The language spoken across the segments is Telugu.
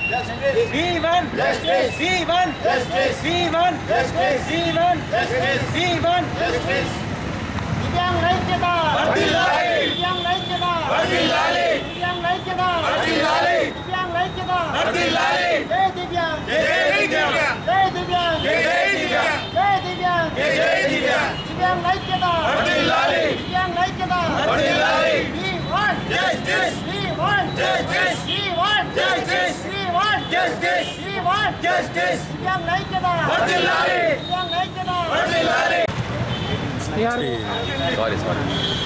We want justice. We want justice. We want justice. We want justice. We want justice. Divyang ఐక్యత వర్ధిల్లాలి. దివ్యాంగ్ ఐక్యత వర్ధిల్లాలి. దివ్యాంగ్ ఐక్యత వర్ధిల్లాలి. దివ్యాంగ్ ఐక్యత వర్ధిల్లాలి. జై దివ్యాంగ్ జై దివ్యాంగ్. జై దివ్యాంగ్ జై దివ్యాంగ్. జై దివ్యాంగ్ జై జై దివ్యాంగ్. దివ్యాంగ్ ఐక్యత వర్ధిల్లాలి. దివ్యాంగ్ ఐక్యత వర్ధిల్లాలి. We want Justice. We want Justice. We want Justice. We want Justice. We want Justice. Divyang ఐక్యత వర్ధిల్లాలి. దివ్యాంగ్ ఐక్యత వర్ధిల్లాలి. సారీ సారీ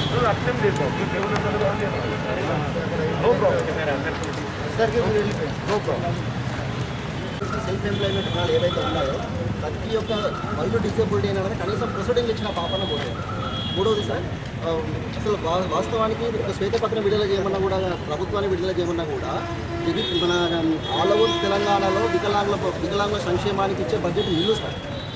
సెల్ఫ్ ఎంప్లాయ్మెంట్ రుణాలు ఏవైతే ఉన్నాయో ప్రతి ఒక్క వయసు డిసేబుల్డ్ అయినా కనీసం ప్రొసీడింగ్ ఇచ్చిన పాపన పోతుంది మూడవది సార్ ఆ, అసలు వా- వాస్తవానికి ఒక శ్వేతపత్రం విడుదల చేయమన్నా కూడా ప్రభుత్వాన్ని విడుదల చేయమన్నా కూడా ఇది మన ఆల్ ఓవర్ తెలంగాణలో వికలాంగుల వికలాంగుల సంక్షేమానికి ఇచ్చే బడ్జెట్ నిల్లు సార్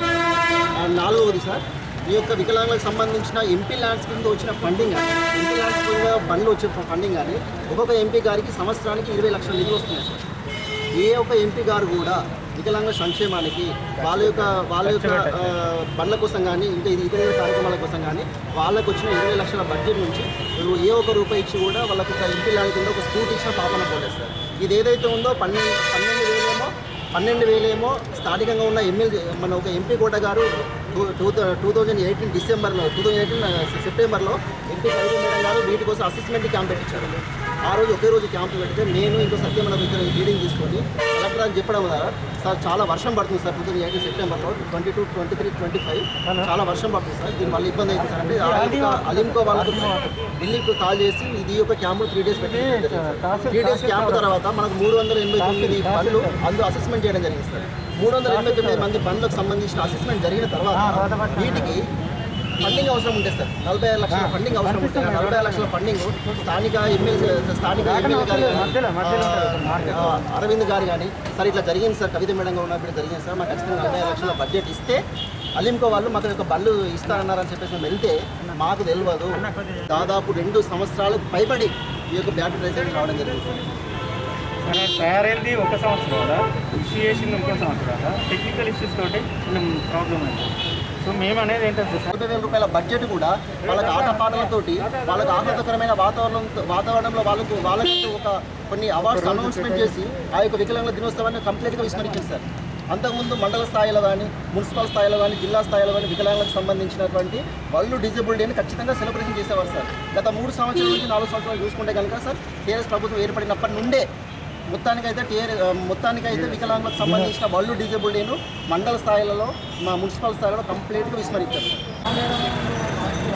ఆ, నాలుగవది సార్ ఈ యొక్క వికలాంగులకు సంబంధించిన ఎంపీ ల్యాండ్స్ కింద వచ్చిన ఫండింగ్ కానీ ఎంపీ ల్యాండ్స్ కింద బండ్లు వచ్చే ఫండింగ్ కానీ ఒక్కొక్క ఎంపీ గారికి సంవత్సరానికి ఇరవై లక్షల నిధులు వస్తున్నాయి సార్ ఏ ఒక్క ఎంపీ గారు కూడా వికలాంగ సంక్షేమానికి వాళ్ళ యొక్క వాళ్ళ యొక్క ఆ, బండ్ల కోసం కానీ ఇంకా ఇది ఇతర కార్యక్రమాల కోసం కానీ వాళ్ళకు వచ్చిన ఇరవై లక్షల బడ్జెట్ నుంచి నువ్వు ఏ ఒక్క రూపాయి ఇచ్చి కూడా వాళ్ళకి ఒక ఎంపీ ల్యాండ్ కింద ఒక స్కూటీ ఇచ్చిన పాపన పోలేదు సార్ ఇది ఏదైతే ఉందో పన్నెండు పన్నెండు వేలేమో పన్నెండు వేలేమో స్థానికంగా ఉన్న ఎమ్మెల్యే మన ఒక ఎంపీ కోట గారు two two two thousand eighteen డిసెంబర్లో టూ థౌజండ్ ఎయిటీన్ సెప్టెంబర్లో ఎంపీ కవిత మేడం గారు వీటి కోసం అసెస్మెంట్ క్యాంప్ పెట్టించారు ఆ రోజు ఒకే రోజు క్యాంప్ పెడితే నేను ఇంకో సత్యమన్న దగ్గర మీటింగ్ తీసుకొని కలెక్టర్ అని చెప్పడం ద్వారా సార్ చాలా వర్షం పడుతుంది సార్ టూ థౌసండ్ ఎయిటీన్ సెప్టెంబర్లో twenty two twenty three twenty five చాలా వర్షం పడుతుంది సార్ దీని వల్ల ఇబ్బంది అవుతుంది సార్ అంటే ఆ యొక్క అలింకో వాళ్ళకు ఢిల్లీకి కాల్ చేసి ఇది ఒక క్యాంపు త్రీ డేస్ పెట్టి త్రీ డేస్ క్యాంప్ తర్వాత మనకు మూడు వందల ఎనభై తొమ్మిది బండ్లు అందులో అసెస్మెంట్ చేయడం జరిగింది సార్ మూడు వందల ఎనభై తొమ్మిది మంది బండ్లకు సంబంధించిన అసెస్మెంట్ జరిగిన తర్వాత వీటికి ఫండింగ్ అవసరం ఉంటుంది సార్ నలభై ఐదు లక్షల ఫండింగ్ అవసరం ఉంటుంది నలభై ఐదు లక్షల ఫండింగ్ స్థానిక ఎమ్మెల్యే స్థానిక ఎమ్మెల్యే గారు కానీ, ఆ, అరవింద్ గారు కానీ సార్ ఇట్లా జరిగింది సార్ కవిత మేడంగా ఉన్నప్పుడు జరిగింది సార్ మాకు ఖచ్చితంగా నలభై ఐదు లక్షల బడ్జెట్ ఇస్తే అలింకో వాళ్ళు మాకు ఒక బళ్ళు ఇస్తారన్నారని చెప్పేసి మేము వెళ్తే మాకు తెలియదు దాదాపు రెండు సంవత్సరాలు పైబడి ఈ యొక్క బ్యాటరైజేషన్ రావడం జరిగింది సార్ మనం తయారైంది ఒక సంవత్సరం కదా ఇష్యూ చేసింది ఇంకో సంవత్సరం కదా టెక్నికల్ ఇష్యూస్ తోటి కొంచెం ప్రాబ్లం అయింది సో మేము అనేది ఏంటంటే సార్ నలభై వేల రూపాయల బడ్జెట్ కూడా వాళ్ళకి ఆటపాటలతోటి వాళ్ళకి ఆహ్లాదకరమైన వాతావరణం వాతావరణంలో వాళ్ళకు వాళ్ళకి ఒక కొన్ని అవార్డ్స్ అనౌన్స్మెంట్ చేసి ఆ యొక్క వికలాంగుల దినోత్సవాన్ని కంప్లీట్గా విస్మరించింది సార్ అంతకుముందు మండల స్థాయిలో కానీ మున్సిపల్ స్థాయిలో కానీ జిల్లా స్థాయిలో కానీ వికలాంగులకు సంబంధించినటువంటి వాళ్ళు డిజేబుల్ డేని ఖచ్చితంగా సెలబ్రేషన్ చేసేవారు సార్ గత మూడు సంవత్సరాల నుంచి నాలుగు సంవత్సరాలు చూసుకుంటే కనుక సార్ టీఆర్ఎస్ ప్రభుత్వం ఏర్పడినప్పటి నుండే మొత్తానికైతే టీఆర్ మొత్తానికైతే వికలాంగులకు సంబంధించిన వాళ్ళు డిజేబుల్ డేను మండల స్థాయిలలో మా మున్సిపల్ స్థాయిలో కంప్లీట్గా విస్మరించారు సార్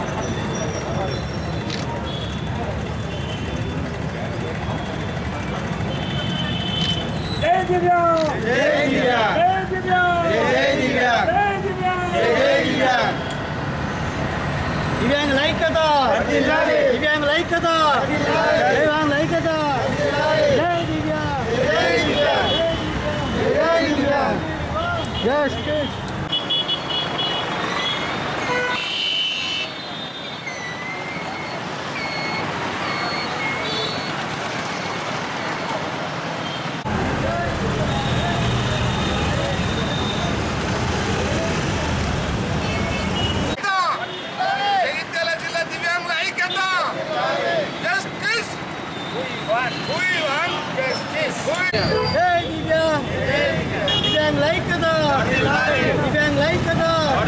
దివ్యాంగ్ ఐక్యత దివ్యాంగ్ ఐక్యత దివ్యాంగ్ ఐక్యత జై దివ్యాంగ్ జై దివ్యాంగ్ జస్టిస్ జగిత్యాల జిల్లా దివ్యాంగుల ఐక్యత జస్టిస్ జై దివ్యాంగ్ దివ్యాంగ్ ఐక్యత దివ్యాంగ్ ఐక్యత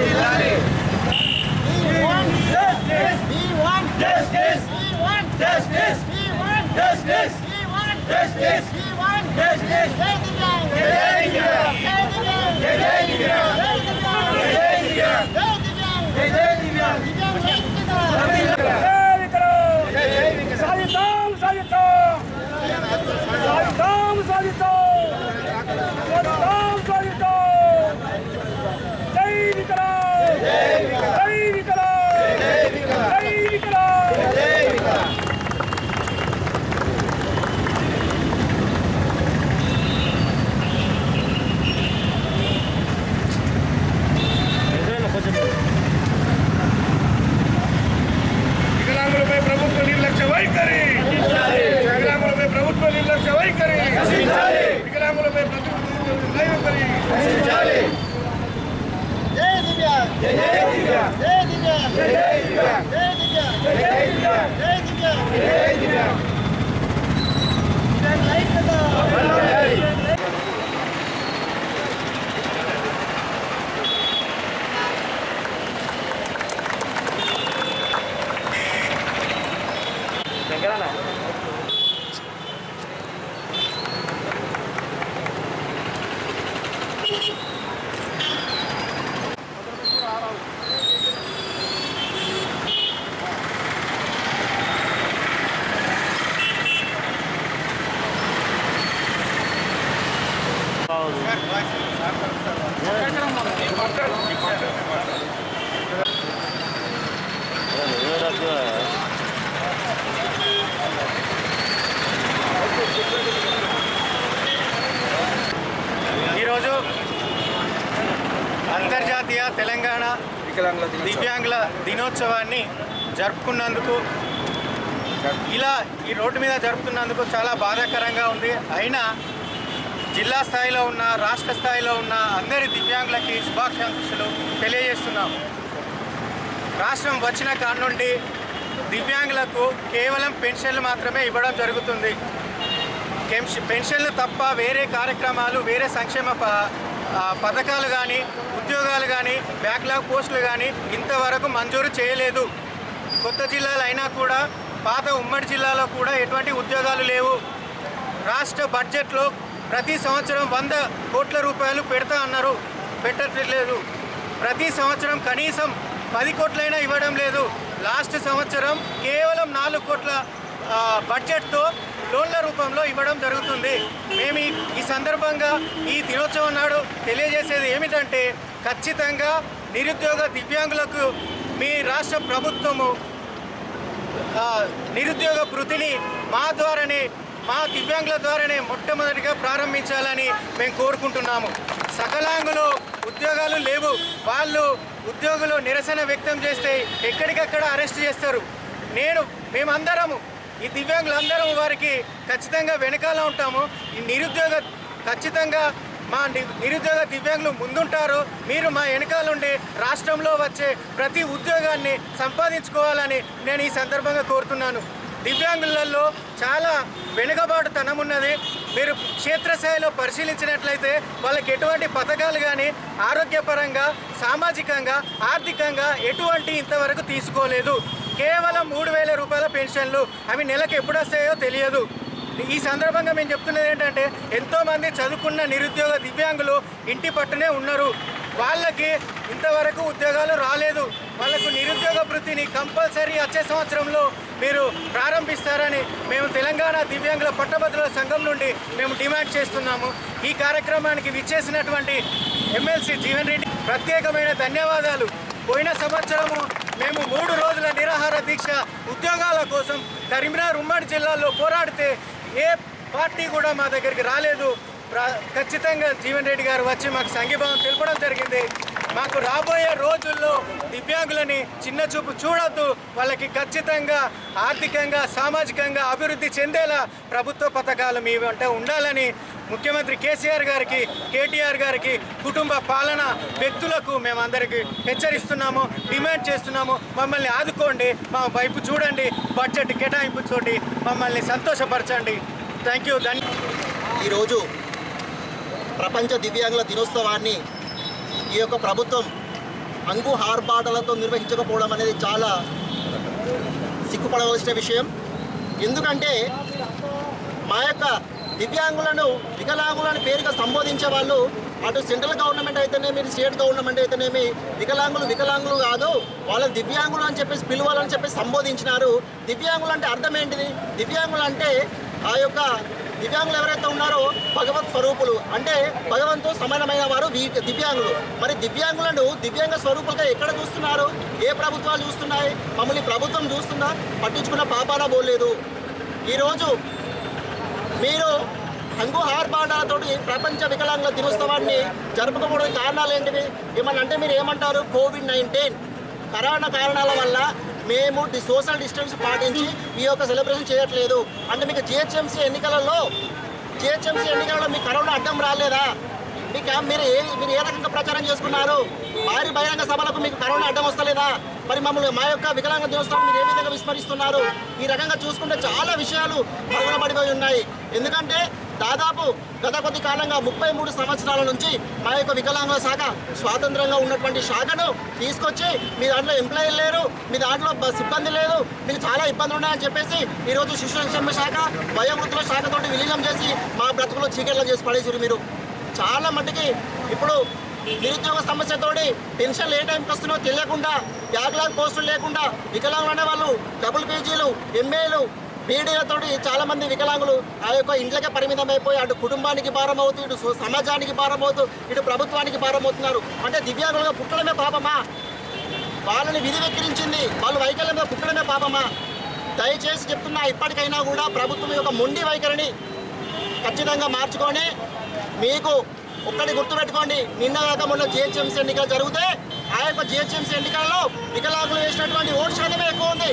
We want justice. We want justice. We want justice. We want justice. We want justice. We want justice. జై దివ్యాంగ్ జై దివ్యాంగ్ జై దివ్యాంగ్ జై దివ్యాంగ్ జై దివ్యాంగ్ జై దివ్యాంగ్ జై దివ్యాంగ్ జై దివ్యాంగ్ దివ్యాంగ్ ఐక్యత సాధిద్దాం సాధిద్దాం సాధిద్దాం సాధిద్దాం సాధిద్దాం సాధిద్దాం జై వికలాంగ్ జై వికలాంగ్ జై వికలాంగ్ జై వికలాంగ్ జై దివ్యాంగ్ జై దివ్యాంగ్ జై దివ్యాంగ్ జై దివ్యాంగ్ లైట్ కదా ఈరోజు అంతర్జాతీయ తెలంగాణ దివ్యాంగుల దినోత్సవాన్ని జరుపుకున్నందుకు ఇలా ఈ రోడ్డు మీద జరుపుతున్నందుకు చాలా బాధాకరంగా ఉంది అయినా జిల్లా స్థాయిలో ఉన్న రాష్ట్ర స్థాయిలో ఉన్న అందరి దివ్యాంగులకి శుభాకాంక్షలు తెలియజేస్తున్నాం రాష్ట్రం వచ్చిన కాడ నుండి దివ్యాంగులకు కేవలం పెన్షన్లు మాత్రమే ఇవ్వడం జరుగుతుంది కెంష- పెన్షన్లు తప్ప వేరే కార్యక్రమాలు వేరే సంక్షేమ ప- ఆ, పథకాలు కానీ ఉద్యోగాలు కానీ బ్యాక్లాగ్ పోస్టులు కానీ ఇంతవరకు మంజూరు చేయలేదు కొత్త జిల్లాలు అయినా కూడా పాత ఉమ్మడి జిల్లాలో కూడా ఎటువంటి ఉద్యోగాలు లేవు రాష్ట్ర బడ్జెట్లో ప్రతి సంవత్సరం వంద కోట్ల రూపాయలు పెడతా అన్నారు పెట్టట్లేదు ప్రతి సంవత్సరం కనీసం పది కోట్లైనా ఇవ్వడం లేదు లాస్ట్ సంవత్సరం కేవలం నాలుగు కోట్ల ఆ, బడ్జెట్తో లోన్ల రూపంలో ఇవ్వడం జరుగుతుంది మేము ఈ- ఈ సందర్భంగా ఈ దినోత్సవం నాడు తెలియజేసేది ఏమిటంటే ఖచ్చితంగా నిరుద్యోగ దివ్యాంగులకు మీ రాష్ట్ర ప్రభుత్వము ఆ, నిరుద్యోగ వృత్తిని మా ద్వారానే మా దివ్యాంగుల ద్వారానే మొట్టమొదటిగా ప్రారంభించాలని మేము కోరుకుంటున్నాము సకలాంగులు ఉద్యోగాలు లేవు వాళ్ళు ఉద్యోగులు నిరసన వ్యక్తం చేస్తే ఎక్కడికక్కడ అరెస్ట్ చేస్తారు నేను మేమందరము ఈ దివ్యాంగులందరం వారికి ఖచ్చితంగా వెనకాల ఉంటాము ఈ నిరుద్యోగ ఖచ్చితంగా మా ని- నిరుద్యోగ దివ్యాంగులు ముందుంటారు మీరు మా వెనకాలండి రాష్ట్రంలో వచ్చే ప్రతి ఉద్యోగాన్ని సంపాదించుకోవాలని నేను ఈ సందర్భంగా కోరుతున్నాను దివ్యాంగులలో చాలా వెనుకబాటుతనం ఉన్నది మీరు క్షేత్రస్థాయిలో పరిశీలించినట్లయితే వాళ్ళకి ఎటువంటి పథకాలు కానీ ఆరోగ్యపరంగా సామాజికంగా ఆర్థికంగా ఎటువంటి ఇంతవరకు తీసుకోలేదు కేవలం మూడు వేల రూపాయల పెన్షన్లు అవి నెలకు ఎప్పుడు వస్తాయో తెలియదు ఈ సందర్భంగా మేము చెప్తున్నది ఏంటంటే ఎంతోమంది చదువుకున్న నిరుద్యోగ దివ్యాంగులు ఇంటి పట్టునే ఉన్నారు వాళ్ళకి ఇంతవరకు ఉద్యోగాలు రాలేదు వాళ్ళకు నిరుద్యోగ వృత్తిని కంపల్సరీ వచ్చే సంవత్సరంలో మీరు ప్రారంభిస్తారని మేము తెలంగాణ దివ్యాంగుల పట్టభద్రుల సంఘం నుండి మేము డిమాండ్ చేస్తున్నాము ఈ కార్యక్రమానికి విచ్చేసినటువంటి ఎమ్మెల్సీ జీవన్ రెడ్డి ప్రత్యేకమైన ధన్యవాదాలు పోయిన సంవత్సరము మేము మూడు రోజుల నిరాహార దీక్ష ఉద్యోగాల కోసం కరీంనగర్ ఉమ్మడి జిల్లాలో పోరాడితే ఏ పార్టీ కూడా మా దగ్గరికి రాలేదు ప్ర- ఖచ్చితంగా జీవన్ రెడ్డి గారు వచ్చి మాకు సంఘీభావం తెలపడం జరిగింది మాకు రాబోయే రోజుల్లో దివ్యాంగులని చిన్న చూపు చూడొద్దు వాళ్ళకి ఖచ్చితంగా ఆర్థికంగా సామాజికంగా అభివృద్ధి చెందేలా ప్రభుత్వ పథకాలు మీ వెంట ఉండాలని ముఖ్యమంత్రి కేసీఆర్ గారికి కేటీఆర్ గారికి కుటుంబ పాలన వ్యక్తులకు మేమందరికీ హెచ్చరిస్తున్నాము డిమాండ్ చేస్తున్నాము మమ్మల్ని ఆదుకోండి మా వైపు చూడండి బడ్జెట్ కేటాయింపుతోటి మమ్మల్ని సంతోషపరచండి థ్యాంక్ యూ ధన్య ఈరోజు ప్రపంచ దివ్యాంగుల దినోత్సవాన్ని ఈ యొక్క ప్రభుత్వం అంగు హార్బాటలతో నిర్వహించకపోవడం అనేది చాలా సిగ్గుపడవలసిన విషయం ఎందుకంటే మా యొక్క దివ్యాంగులను వికలాంగులను పేరుగా సంబోధించే వాళ్ళు అటు సెంట్రల్ గవర్నమెంట్ అయితేనేమి స్టేట్ గవర్నమెంట్ అయితేనేమి వికలాంగులు వికలాంగులు కాదు వాళ్ళని దివ్యాంగులు అని చెప్పేసి పిలువాలని చెప్పేసి సంబోధించినారు దివ్యాంగులు అంటే అర్థం ఏంటిది దివ్యాంగులు అంటే ఆ యొక్క దివ్యాంగులు ఎవరైతే ఉన్నారో భగవత్ స్వరూపులు అంటే భగవంతు సమానమైన వారు వీ- దివ్యాంగులు మరి దివ్యాంగులను దివ్యాంగ స్వరూపులుగా ఎక్కడ చూస్తున్నారు ఏ ప్రభుత్వాలు చూస్తున్నాయి మమ్మల్ని ప్రభుత్వం చూస్తుందా పట్టించుకున్న పాపాన పోలేదు ఈరోజు మీరు హంగు హార్బాటాలతోటి ప్రపంచ వికలాంగుల దినోత్సవాన్ని జరుపుకోవడానికి కారణాలు ఏంటివి ఏమన్నా అంటే మీరు ఏమంటారు కోవిడ్ నైన్టీన్ కరోనా కారణాల వల్ల మేము డి సోషల్ డిస్టెన్స్ పాటించి ఈ యొక్క సెలబ్రేషన్ చేయట్లేదు అంటే మీకు జిహెచ్ఎంసీ ఎన్నికలలో జిహెచ్ఎంసీ ఎన్నికలలో మీకు కరోనా అడ్డం రాలేదా మీ క్యాంప్ మీరు ఏ మీరు ఏ రకంగా ప్రచారం చేసుకున్నారు భారీ బహిరంగ సభలకు మీకు కరోనా అడ్డం వస్తలేదా మరి మమ్మల్ని మా యొక్క వికలాంగ దినోత్సవం మీరు ఏ విధంగా విస్మరిస్తున్నారు ఈ రకంగా చూసుకుంటే చాలా విషయాలు మరుగున పడిపోయి ఉన్నాయి ఎందుకంటే దాదాపు గత కొద్ది కాలంగా ముప్పై మూడు సంవత్సరాల నుంచి మా యొక్క వికలాంగుల శాఖ స్వాతంత్రంగా ఉన్నటువంటి శాఖను తీసుకొచ్చి మీ దాంట్లో ఎంప్లాయీలు లేరు మీ దాంట్లో బ- సిబ్బంది లేదు మీకు చాలా ఇబ్బందులు ఉన్నాయని చెప్పేసి ఈరోజు శిశు సంక్షేమ శాఖ వయోవృత్తుల శాఖతోటి విలీనం చేసి మా బ్రతుకులో చీకట్లో చేసి పడేసారు మీరు చాలా మట్టుకి ఇప్పుడు నిరుద్యోగ సమస్యతోటి పెన్షన్లు ఏ టైంకి వస్తున్నాయో తెలియకుండా బ్యాక్లాగ్ పోస్టులు లేకుండా వికలాంగులు అనే వాళ్ళు డబుల్ పీజీలు ఎంఏలు బీడీలతోటి చాలా మంది వికలాంగులు ఆ యొక్క ఇంట్లకే పరిమితం అయిపోయి అటు కుటుంబానికి భారం అవుతూ ఇటు సో- సమాజానికి భారం అవుతూ ఇటు ప్రభుత్వానికి భారం అవుతున్నారు అంటే దివ్యాంగులుగా పుట్టడమే పాపమా వాళ్ళని విధి వెక్కిరించింది వాళ్ళు వైకల్యంగా పుట్టడమే పాపమా దయచేసి చెప్తున్నా ఇప్పటికైనా కూడా ప్రభుత్వం యొక్క మొండి వైఖరిని ఖచ్చితంగా మార్చుకొని మీకు ఒక్కటి గుర్తుపెట్టుకోండి నిన్న కాక మొన్న జిహెచ్ఎంసీ ఎన్నికలు జరిగితే ఆ యొక్క జిహెచ్ఎంసీ ఎన్నికల్లో వికలాంగులు వేసినటువంటి ఓటు శాతమే ఎక్కువ ఉంది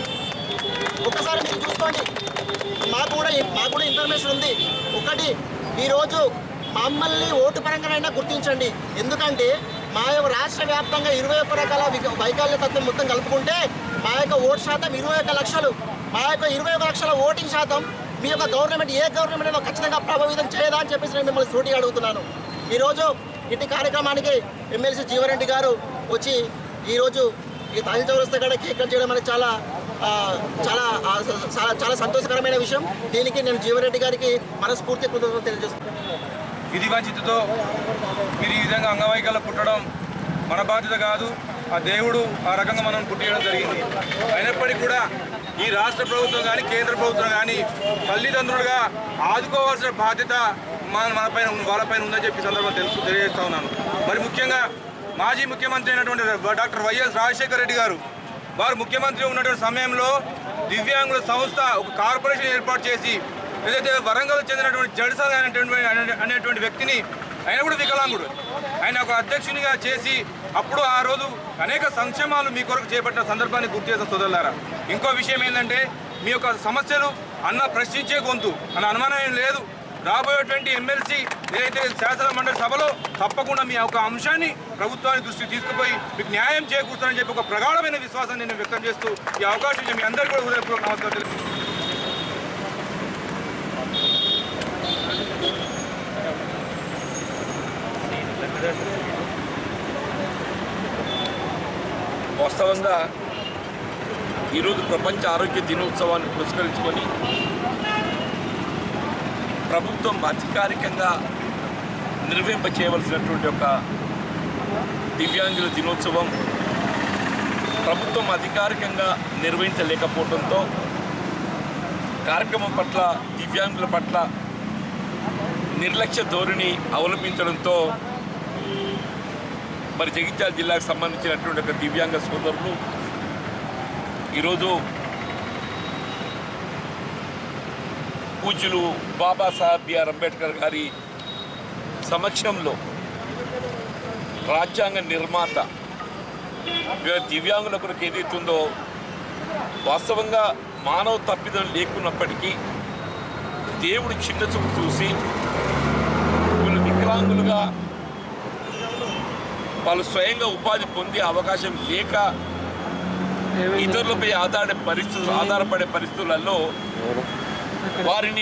ఒక్కసారి మీరు చూసుకోండి మాకు కూడా మాకు కూడా ఇన్ఫర్మేషన్ ఉంది ఒకటి ఈరోజు మమ్మల్ని ఓటు పరంగానైనా గుర్తించండి ఎందుకంటే మా యొక్క రాష్ట్ర వ్యాప్తంగా ఇరవై ఒక్క రకాల విక- వైకల్య తత్వం మొత్తం కలుపుకుంటే మా యొక్క ఓటు శాతం ఇరవై ఒక్క లక్షలు మా యొక్క ఇరవై ఒక్క లక్షల ఓటింగ్ శాతం మీ యొక్క గవర్నమెంట్ ఏ గవర్నమెంట్ అయినా ఖచ్చితంగా ప్రభావితం చేయదా అని చెప్పేసి నేను మిమ్మల్ని సూటిగా అడుగుతున్నాను ఈరోజు ఇటు కార్యక్రమానికి ఎమ్మెల్సీ జీవరెడ్డి గారు వచ్చి ఈరోజు ఈ తాజా చౌరస్తా కాడ కేక్ కట్ చేయడం అనేది చాలా ఆ, చాలా ఆ, చాలా చాలా సంతోషకరమైన విషయం దీనికి నేను జీవరెడ్డి గారికి మనస్ఫూర్తి కృతజ్ఞతలు తెలియజేస్తున్నాను విధి వంచితతో మీరు ఈ విధంగా అంగవైకల్యం పుట్టడం మన బాధ్యత కాదు ఆ దేవుడు ఆ రకంగా మనం పుట్టియడం జరిగింది అయినప్పటికీ కూడా ఈ రాష్ట్ర ప్రభుత్వం కానీ కేంద్ర ప్రభుత్వం కానీ తల్లిదండ్రులుగా ఆదుకోవాల్సిన బాధ్యత మన మనపైన ఉంది- వాళ్ళపైన ఉందని చెప్పి ఈ సందర్భంగా తెలుసు తెలియజేస్తా ఉన్నాను మరి ముఖ్యంగా మాజీ ముఖ్యమంత్రి అయినటువంటి డాక్టర్ వైఎస్ రాజశేఖర రెడ్డి గారు వారు ముఖ్యమంత్రి ఉన్నటువంటి సమయంలో దివ్యాంగుల సంస్థ ఒక కార్పొరేషన్ ఏర్పాటు చేసి ఏదైతే వరంగల్ చెందినటువంటి జడ్సన్ అనేటువంటి అనే- అనేటువంటి వ్యక్తిని ఆయన కూడా వికలాంగుడు ఆయన ఒక అధ్యక్షునిగా చేసి అప్పుడు ఆ రోజు అనేక సంక్షేమాలు మీ కొరకు చేపట్టిన సందర్భాన్ని గుర్తు చేసిన సోదరులారా ఇంకో విషయం ఏంటంటే మీ యొక్క సమస్యలు అన్న ప్రశ్నించే గొంతు అన్న అనుమానం ఏం లేదు రాబోయేటువంటి ఎమ్మెల్సీ ఏదైతే శాసన మండలి సభలో తప్పకుండా మీ యొక్క అంశాన్ని ప్రభుత్వాన్ని దృష్టికి తీసుకుపోయి మీకు న్యాయం చేకూరుతారని చెప్పి ఒక ప్రగాఢమైన విశ్వాసాన్ని నేను వ్యక్తం చేస్తూ ఈ అవకాశం ఇచ్చిన మీ అందరికీ కూడా హృదయపూర్వక నమస్కారం తెలుపు వాస్తవంగా ఈరోజు ప్రపంచ ఆరోగ్య దినోత్సవాన్ని పురస్కరించుకొని ప్రభుత్వం అధికారికంగా నిర్వహింప చేయవలసినటువంటి ఒక దివ్యాంగుల దినోత్సవం ప్రభుత్వం అధికారికంగా నిర్వహించలేకపోవడంతో కార్యక్రమం పట్ల దివ్యాంగుల పట్ల నిర్లక్ష్య ధోరణి అవలంబించడంతో మరి జగిత్యాల జిల్లాకు సంబంధించినటువంటి ఒక దివ్యాంగ సోదరులు ఈరోజు పూజ్యులు బాబాసాహెబ్ బిఆర్ అంబేద్కర్ గారి సమక్షంలో రాజ్యాంగ నిర్మాత వీళ్ళ దివ్యాంగుల కొరకు ఏదైతుందో వాస్తవంగా మానవ తప్పిదం లేకున్నప్పటికీ దేవుడు చిన్న చూపు చూసి వీళ్ళు వికలాంగులుగా వాళ్ళు స్వయంగా ఉపాధి పొందే అవకాశం లేక ఇతరులపై ఆధార పరిస్థితులు ఆధారపడే పరిస్థితులలో వారిని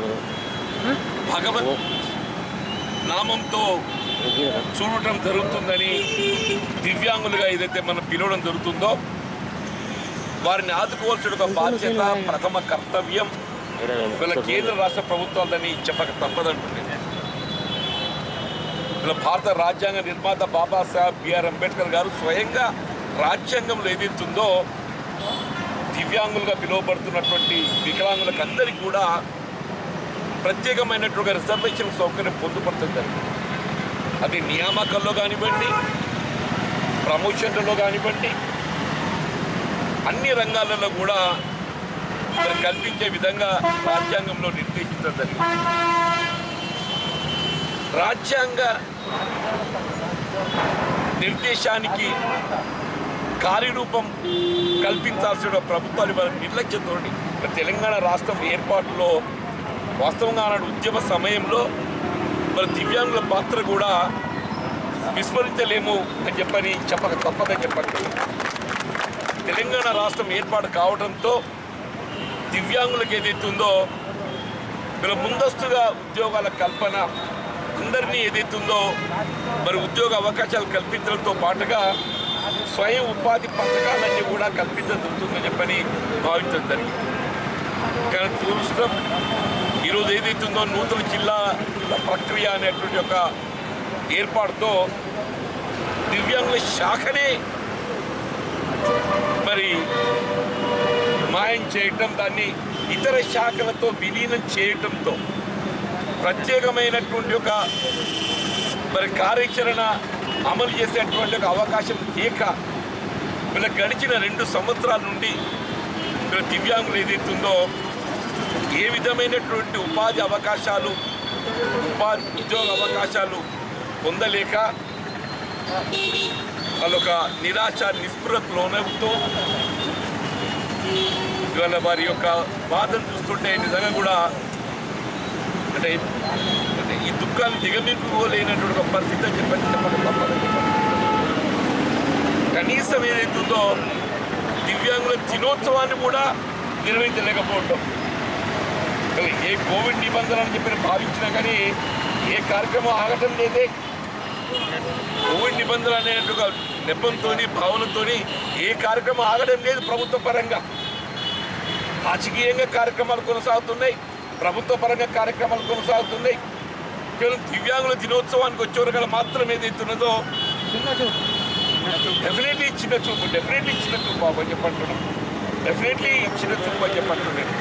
భగవత్ నామంతో చూడటం జరుగుతుందని దివ్యాంగులుగా ఏదైతే మనం పిలవడం జరుగుతుందో వారిని ఆదుకోవాల్సిన ఒక బాధ్యత ప్రథమ కర్తవ్యం వీళ్ళ కేంద్ర రాష్ట్ర ప్రభుత్వాలని చెప్పక తప్పదంటుంది ఇలా భారత రాజ్యాంగ నిర్మాత బాబాసాహెబ్ బిఆర్ అంబేద్కర్ గారు స్వయంగా రాజ్యాంగంలో ఏదైతుందో దివ్యాంగులుగా పిలువబడుతున్నటువంటి వికలాంగులకు అందరికీ కూడా ప్రత్యేకమైనటువంటి రిజర్వేషన్ సౌకర్యం పొందుపడుతుంది అది నియామకాల్లో కానివ్వండి ప్రమోషన్లలో కానివ్వండి అన్ని రంగాలలో కూడా మరి కల్పించే విధంగా రాజ్యాంగంలో నిర్దేశించడం జరిగింది రాజ్యాంగ నిర్దేశానికి కార్యరూపం కల్పించాల్సిన ప్రభుత్వాలు ఇవాళ నిర్లక్ష్యంతో తెలంగాణ రాష్ట్రం ఏర్పాటులో వాస్తవంగా ఆనాడు ఉద్యమ సమయంలో మరి దివ్యాంగుల పాత్ర కూడా విస్మరించలేము అని చెప్పని చెప్పక తప్పదని చెప్పండి తెలంగాణ రాష్ట్రం ఏర్పాటు కావడంతో దివ్యాంగులకు ఏదైతుందో వీళ్ళ ముందస్తుగా ఉద్యోగాల కల్పన అందరినీ ఏదైతుందో మరి ఉద్యోగ అవకాశాలు కల్పించడంతో పాటుగా స్వయం ఉపాధి పథకాలన్నీ కూడా కల్పించబడుతుందని చెప్పని భావించడం జరిగింది కానీ దురదృష్టం ఈరోజు ఏదైతుందో నూతన జిల్లాల ప్రక్రియ అనేటువంటి ఒక ఏర్పాటుతో దివ్యాంగుల శాఖనే మరి మాయం చేయటం దాన్ని ఇతర శాఖలతో విలీనం చేయటంతో ప్రత్యేకమైనటువంటి ఒక మరి కార్యాచరణ అమలు చేసేటువంటి ఒక అవకాశం లేక వీళ్ళ గడిచిన రెండు సంవత్సరాల నుండి వీళ్ళ దివ్యాంగులు ఏదైతుందో ఏ విధమైనటువంటి ఉపాధి అవకాశాలు ఉపాధి ఉద్యోగ అవకాశాలు పొందలేక వాళ్ళొక నిరాశ నిస్పృహకు లోనవుతూ ఇవాళ వారి యొక్క బాధను చూస్తుంటే నిజంగా కూడా అంటే అంటే ఈ దుఃఖాన్ని దిగమింపుకోలేనటువంటి ఒక పరిస్థితి అని చెప్పని చెప్పక తప్పదు కనీసం ఏదైతుందో దివ్యాంగుల దినోత్సవాన్ని కూడా నిర్వహించలేకపోవటం అసలు ఏ కోవిడ్ నిబంధనలు అని చెప్పి భావించినా కానీ ఏ కార్యక్రమం ఆగటం లేదే కోవిడ్ నిబంధనలు అనేటువంటి ఒక నెపంతో భావనతో ఏ కార్యక్రమం ఆగడం లేదు ప్రభుత్వ పరంగా రాజకీయంగా కార్యక్రమాలు కొనసాగుతున్నాయి ప్రభుత్వ పరంగా కార్యక్రమాలు కొనసాగుతున్నాయి కేవలం దివ్యాంగుల దినోత్సవానికి వచ్చేవరకు మాత్రం ఏదైతున్నదో డెఫినెట్లీ చిన్న చూపు డెఫినెట్లీ చిన్న చూపు బాబు అని చెప్పంటున్నాను డెఫినెట్లీ చిన్న చూపు అని చెప్పంటున్నాను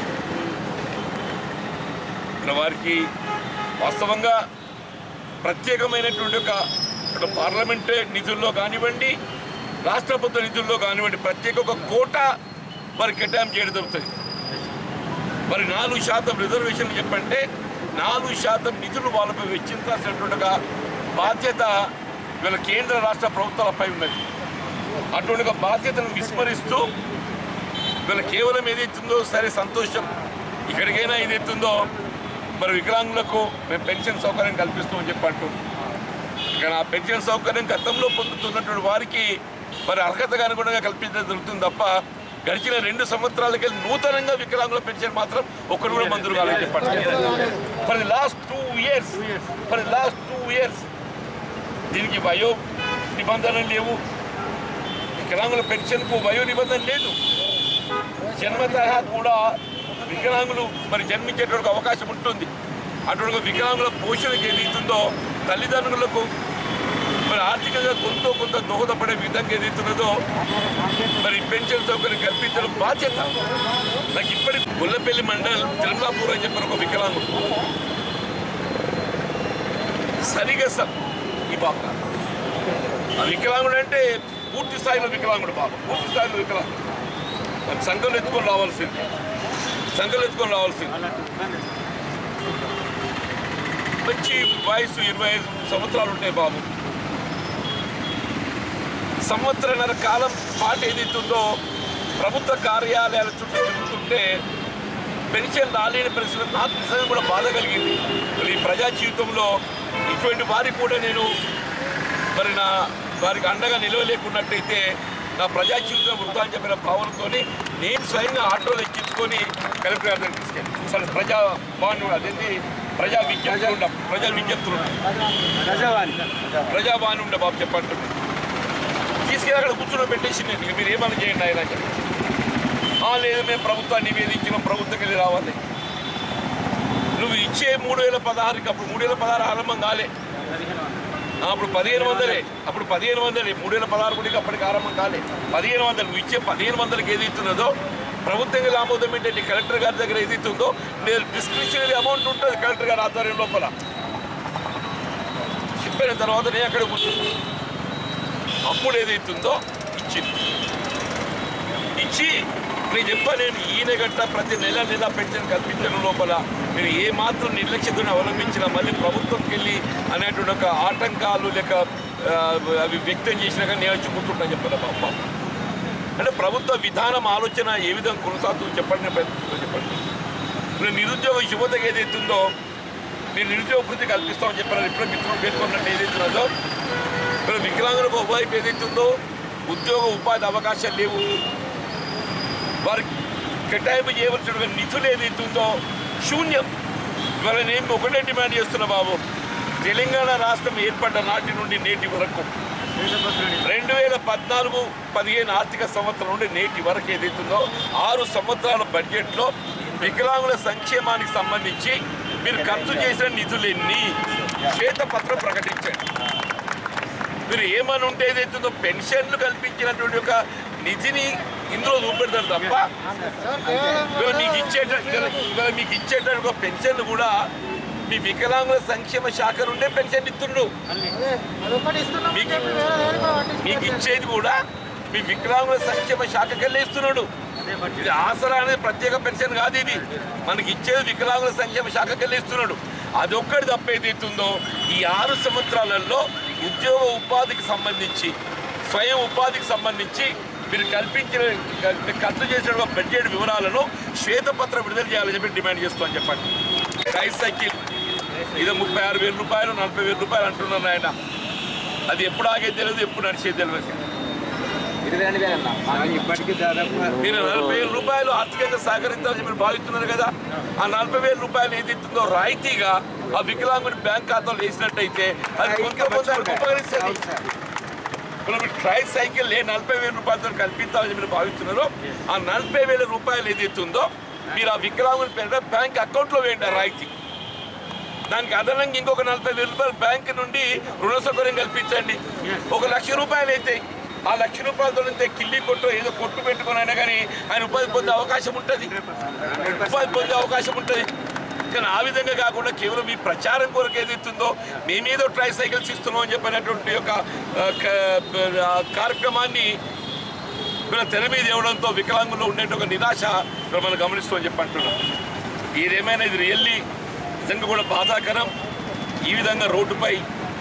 ఇక్కడ వారికి వాస్తవంగా ప్రత్యేకమైనటువంటి ఒక ఒక పార్లమెంట్ నిధుల్లో కానివ్వండి రాష్ట్ర ప్రభుత్వ నిధుల్లో కానివ్వండి ప్రత్యేక ఒక కోట వారికి కేటాయింపు చేయడం జరుగుతుంది మరి నాలుగు శాతం రిజర్వేషన్ చెప్పంటే నాలుగు శాతం నిధులు వాళ్ళపై వెచ్చించాల్సినటువంటి ఒక బాధ్యత వీళ్ళ కేంద్ర రాష్ట్ర ప్రభుత్వాలపై ఉన్నది అటువంటి ఒక బాధ్యతను విస్మరిస్తూ వీళ్ళ కేవలం ఏదైతుందో సరే సంతోషం ఇక్కడికైనా ఏదైతుందో మరి వికలాంగులకు మేము పెన్షన్ సౌకర్యం కల్పిస్తామని చెప్పి అంటూ కానీ ఆ పెన్షన్ సౌకర్యం గతంలో పొందుతున్నటువంటి వారికి మరి అర్హతగా అనుగుణంగా కల్పించడం జరుగుతుంది తప్ప గడిచిన రెండు సంవత్సరాలకి నూతనంగా వికలాంగుల పెన్షన్ మాత్రం ఒక్కరు కూడా మంజూరు కాలని చెప్పండి for the last two years for the last two years దీనికి వయో నిబంధనలు లేవు వికలాంగుల పెన్షన్కు వయో నిబంధన లేదు జన్మతహా కూడా వికలాంగులు మరి జన్మించేటువంటి అవకాశం ఉంటుంది అటువంటి ఒక వికలాంగుల పోషణకి ఏదైతుందో తల్లిదండ్రులకు మరి ఆర్థికంగా కొంత కొంత దోహదపడే విధంగా ఏదైతున్నదో మరి పెన్షన్ సౌకర్యం కల్పించడం బాధ్యత నాకు ఇప్పటి గుల్లపల్లి మండల్ తిరుమలాపూర్ అని చెప్పిన ఒక వికలాంగుడు సరిగా స- ఈ బాబు ఆ వికలాంగుడు అంటే పూర్తి స్థాయిలో వికలాంగుడు బాబు పూర్తి స్థాయిలో వికలాంగుడు మరి సంఘం ఎత్తుకొని రావాల్సింది సంఘం ఎత్తుకొని రావాల్సింది మంచి వయసు ఇరవై ఐదు సంవత్సరాలు ఉంటాయి బాబు సంవత్సరన్నర కాలం పాటు ఏదైతుందో ప్రభుత్వ కార్యాలయాల చుట్టూ తిరుగుతుంటే పెన్షన్ రాలేని పరిస్థితి నాకు నిజంగా కూడా బాధ కలిగింది మరి ఈ ప్రజా జీవితంలో ఇటువంటి వారికి కూడా నేను మరి నా వారికి అండగా నిలవలేకున్నట్టయితే నా ప్రజా జీవితం వృధా అని చెప్పిన భావనతో నేను స్వయంగా ఆటోలు ఎక్కించుకొని కలెక్టర్ గారి దగ్గరికి తీసుకెళ్ళి చూసాను ప్రజా బాను అదేంటి ప్రజా విజ్ఞప్తులు ఉండ ప్రజా విజ్ఞప్తులు ఉండ ప్రజాభాని ఉండే బాబు చెప్పండి తీసుకెళ్ళి అక్కడ కూర్చుని పెట్టేసి నేను ఇక మీరు ఏమన్నా చేయండి ఆయన అని చెప్పి "ఆ, లేదు మేము ప్రభుత్వాన్ని నివేదించినాం ప్రభుత్వం వెళ్ళి రావాలి నువ్వు ఇచ్చే మూడు వేల పదహారుకి అప్పుడు మూడు వేల పదహారు ఆరంభం కాలే ఆ, అప్పుడు పదిహేను వందలే అప్పుడు పదిహేను వందలే మూడు వేల పదహారు కూడా అప్పటికి ఆరంభం కాలే పదిహేను వందలు నువ్వు ఇచ్చే పదిహేను వందలకి ఏది ఇస్తున్నదో ప్రభుత్వంగా ఆమోదం ఏంటంటే కలెక్టర్ గారి దగ్గర ఏది ఇస్తుందో నేను డిస్క్రిప్షనరీ అమౌంట్ ఉంటుంది కలెక్టర్ గారి ఆధ్వర్యం లోపల చెప్పిన తర్వాత నేను అక్కడ కూర్చున్నాను అప్పుడు ఏదైతుందో ఇచ్చింది ఇచ్చి నేను చెప్పా నేను ఈయన గట్ట ప్రతి నెల నెల పెన్షన్ కల్పించడం లోపల మీరు ఏ మాత్రం నిర్లక్ష్యతను అవలంబించినా మళ్ళీ ప్రభుత్వంకి వెళ్ళి అనేటువంటి ఒక ఆటంకాలు లేక ఆ, అవి వ్యక్తం చేసినా కానీ నేను వచ్చి కూర్చుంటాను చెప్పాను బాబా అంటే ప్రభుత్వ విధానం ఆలోచన ఏ విధంగా కొనసాగుతుందో చెప్పండి నేను ప్రయత్నిస్తాను చెప్పండి ఇప్పుడు నిరుద్యోగ యువతకు ఏదైతుందో మీరు నిరుద్యోగ వృత్తి కల్పిస్తామని చెప్పారు ఇప్పుడే మిత్రులు పేర్కొన్నట్టు ఏదైతే ఉన్నదో మరి వికలాంగులకు ఒకవైపు ఏదైతే ఉందో ఉద్యోగ ఉపాధి అవకాశాలు లేవు వారికి కేటాయింపు చేయవలసిన నిధులు ఏదైతే ఉందో శూన్యం ఇవాళ నేను ఒకటే డిమాండ్ చేస్తున్నా బాబు తెలంగాణ రాష్ట్రం ఏర్పడ్డ నాటి నుండి నేటి వరకు రెండు వేల పద్నాలుగు పదిహేను ఆర్థిక సంవత్సరం నుండి నేటి వరకు ఏదైతుందో ఆరు సంవత్సరాల బడ్జెట్లో వికలాంగుల సంక్షేమానికి సంబంధించి మీరు ఖర్చు చేసిన నిధులెన్ని శ్వేతపత్రం ప్రకటించండి మీరు ఏమని ఉంటే ఏదైతుందో పెన్షన్లు కల్పించినటువంటి ఒక నిధిని ఇందులో చూపెడతారు తప్ప ఇవాళ మీకు ఇచ్చేట ఇవాళ- ఇవాళ మీకు ఇచ్చేటటువంటి ఒక పెన్షన్ కూడా మీ వికలాంగుల సంక్షేమ శాఖ నుండే పెన్షన్ ఇస్తుండ్రు మీకు మీకు ఇచ్చేది కూడా మీ వికలాంగుల సంక్షేమ శాఖకెళ్ళి ఇస్తున్నాడు ఇది ఆసరా అనేది ప్రత్యేక పెన్షన్ కాదు ఇది మనకి ఇచ్చేది వికలాంగుల సంక్షేమ శాఖకెళ్ళి ఇస్తున్నాడు అదొక్కటి తప్ప ఏదైతుందో ఈ ఆరు సంవత్సరాలలో ఉద్యోగ ఉపాధికి సంబంధించి స్వయం ఉపాధికి సంబంధించి మీరు కల్పించిన ఖర్చు చేసిన బడ్జెట్ వివరాలను శ్వేతపత్రం విడుదల చేయాలని చెప్పి డిమాండ్ చేస్తామని చెప్పండి ట్రైసైకిల్ ఇది ముప్పై ఆరు వేల రూపాయలు నలభై వేల రూపాయలు అంటున్నారు ఆయన అది ఎప్పుడు ఆగేది తెలియదు ఎప్పుడు నడిచేది తెలియదు ఇప్పటికీ దాదాపు మీరు నలభై వేల రూపాయలు ఆర్థికంగా సహకరించాలని మీరు భావిస్తున్నారు కదా ఆ నలభై వేల రూపాయలు ఏదైతుందో రాయితీగా ఆ వికలాంగుడి బ్యాంక్ ఖాతాలో వేసినట్టయితే అది కొంత కొంత ఉపకరిస్తుంది ఇప్పుడు మీరు ట్రై సైకిల్ ఏ నలభై వేల రూపాయలతో కల్పించాలని మీరు భావిస్తున్నారో ఆ నలభై వేల రూపాయలు ఏదైతే ఉందో మీరు ఆ వికలాంగుడి పేరు బ్యాంక్ అకౌంట్లో వేయండి ఆ రాయితీ దానికి అదనంగా ఇంకొక నలభై వేల రూపాయలు బ్యాంక్ నుండి రుణ సౌకర్యం కల్పించండి ఒక లక్ష రూపాయలు అయితే ఆ లక్ష రూపాయలతో అయితే కిల్లి కొట్టు ఏదో కొట్టు పెట్టుకుని అయినా కానీ ఆయన ఉపాధి పొందే అవకాశం ఉంటుంది ఉపాధి పొందే అవకాశం ఉంటుంది కానీ ఆ విధంగా కాకుండా కేవలం మీ ప్రచారం కొరకు ఏదైతుందో మేమేదో ట్రై సైకిల్స్ ఇస్తున్నాం అని చెప్పినటువంటి ఒక ఆ, క- ఆ కార్యక్రమాన్ని వీళ్ళ తెర మీద ఇవ్వడంతో వికలాంగుల్లో ఉండే ఒక నిరాశ ఇక్కడ మనం గమనిస్తామని చెప్పి అంటున్నాం ఇదేమైనా ఇది రియల్లీ నిజంగా కూడా బాధాకరం ఈ విధంగా రోడ్డుపై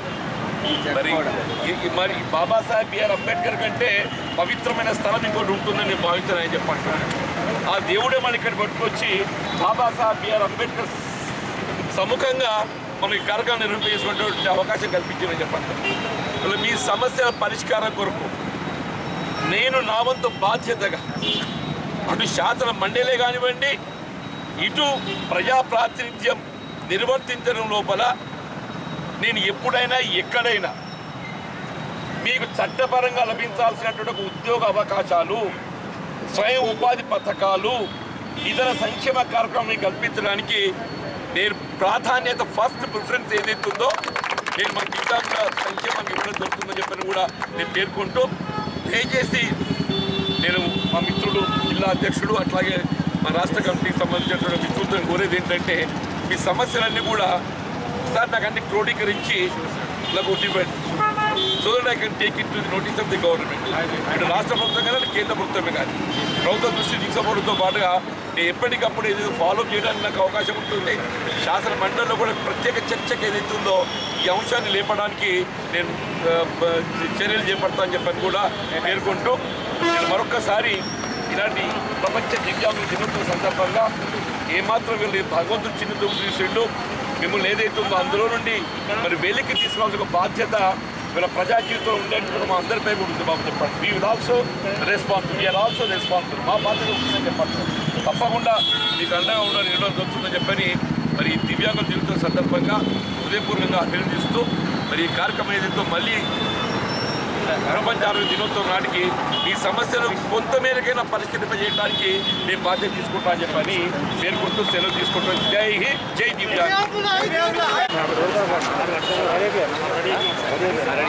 మరి ఈ- ఈ మరి బాబాసాహెబ్ బిఆర్ అంబేద్కర్ కంటే పవిత్రమైన స్థలం ఇంకోటి ఉంటుందని నేను భావిస్తున్నానని చెప్పి అంటున్నాను ఆ దేవుడే మన ఇక్కడ పట్టుకొచ్చి బాబాసాహెబ్ బిఆర్ అంబేద్కర్ సముఖంగా మనకి కార్యక్రమం నిర్వహించేటువంటి అవకాశం కల్పించిందని చెప్పండి అసలు మీ సమస్యల పరిష్కారం కొరకు నేను నా వంతు బాధ్యతగా అటు శాసన మండలే కానివ్వండి ఇటు ప్రజా ప్రాతినిధ్యం నిర్వర్తించడం లోపల నేను ఎప్పుడైనా ఎక్కడైనా మీకు చట్టపరంగా లభించాల్సినటువంటి ఒక ఉద్యోగ అవకాశాలు స్వయం ఉపాధి పథకాలు ఇతర సంక్షేమ కార్యక్రమాన్ని కల్పించడానికి నేను ప్రాధాన్యత ఫస్ట్ ప్రిఫరెన్స్ ఏదైతే ఉందో నేను మన దివ్యాంగుల సంక్షేమానికి ఇవ్వడం జరుగుతుందని చెప్పని కూడా నేను పేర్కొంటూ దయచేసి నేను మా మిత్రుడు జిల్లా అధ్యక్షుడు అట్లాగే మా రాష్ట్ర కమిటీకి సంబంధించినటువంటి మిత్రులతో కోరేది ఏంటంటే మీ సమస్యలన్నీ కూడా సార్ నాకు అన్ని క్రోడీకరించి నాకు ఇవ్వండి so that I can take it to the notice of the government ఇటు రాష్ట్ర ప్రభుత్వం కానీ కేంద్ర ప్రభుత్వమే కానీ ప్రభుత్వ దృష్టి తీసుకోవడంతో పాటుగా నేను ఎప్పటికప్పుడు ఏదైతే ఫాలో చేయడానికి నాకు అవకాశం ఉంటుంది శాసన మండలిలో కూడా ప్రత్యేక చర్చకు ఏదైతే ఉందో ఈ అంశాన్ని లేపడానికి నేను ఆ, బ- చర్యలు చేపడతానని చెప్పని కూడా పేర్కొంటూ నేను మరొక్కసారి ఇలాంటి ప్రపంచ దివ్యాంగుల దినోత్సవం సందర్భంగా ఏమాత్రం వీళ్ళు భగవంతుడు చిన్న చూపు చూసిండు మిమ్మల్ని ఏదైతే ఉందో అందులో నుండి మరి వెలికి తీసుకోవాల్సిన ఒక బాధ్యత వీళ్ళ ప్రజా జీవితంలో ఉండేటువంటి మా అందరిపై కూడా ఉంది బాబు చెప్పండి we will also responsible we are also responsible మా బాధ్యత ఉంటుందని చెప్పండి తప్పకుండా మీకు అండగా ఉండాలని నిర్ణయం దొరుకుతుందని చెప్పని మరి ఈ దివ్యాంగుల దినోత్సవం సందర్భంగా హృదయపూర్వకంగా అభినందిస్తూ మరి ఈ కార్యక్రమం ఏదైతే మళ్ళీ ప్రపంచ ఆరోగ్య దినోత్సవం నాటికి ఈ సమస్యను కొంతమేరకైనా పరిష్కరింపజేయడానికి నేను బాధ్యత తీసుకుంటానని చెప్పని పేర్కొంటూ సెలవు తీసుకుంటాను జై హింద్ జై దివ్యాంగ్ దివ్యాంగుల ఐక్యత